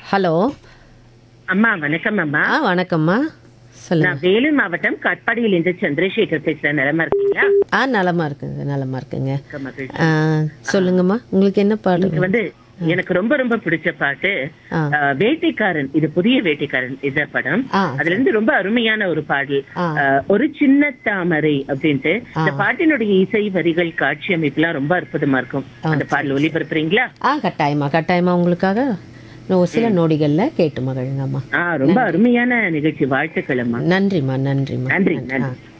Hello அம்மா வணக்கம் அம்மா ஆ வணக்கம்மா சொல்லுங்க நான் வேலூர் மாவட்டம் கட்பாடியில் இருந்து சந்திரசேகர் பேசுறேன் நிலமா இருக்கீங்களா ஆ நலமா இருக்குங்க நலமா இருக்குங்க மிக்க மகிழ்ச்சி. ஆ, சொல்லுங்கம்மா உங்களுக்கு என்ன பாடு எனக்கு வந்து எனக்கு ரொம்ப ரொம்ப பிடிச்ச பாட்டு ஆ. அஹ், வேட்டைக்காரன் இது புதிய வேட்டைக்காரன் இந்த படம் ஆ. அதுல இருந்து ரொம்ப அருமையான ஒரு பாடல் ஆ. அஹ், ஒரு சின்ன தாமரை அப்படின்ட்டு இந்த பாட்டினுடைய இசை வரிகள் காட்சி அமைப்புலாம் ரொம்ப அற்புதமா இருக்கும் அந்த பாடல் ஒளிபரப்புறீங்களா ஆ கட்டாயமா கட்டாயமா உங்களுக்காக இன்னும் ஒரு சில நொடிகள்ல கேட்டு மகிழுங்கம்மா ஆ ரொம்ப அருமையான நிகழ்ச்சி வாழ்த்துக்கள் அம்மா நன்றிம்மா நன்றிம்மா நன்றி, ஆ. நன்றி.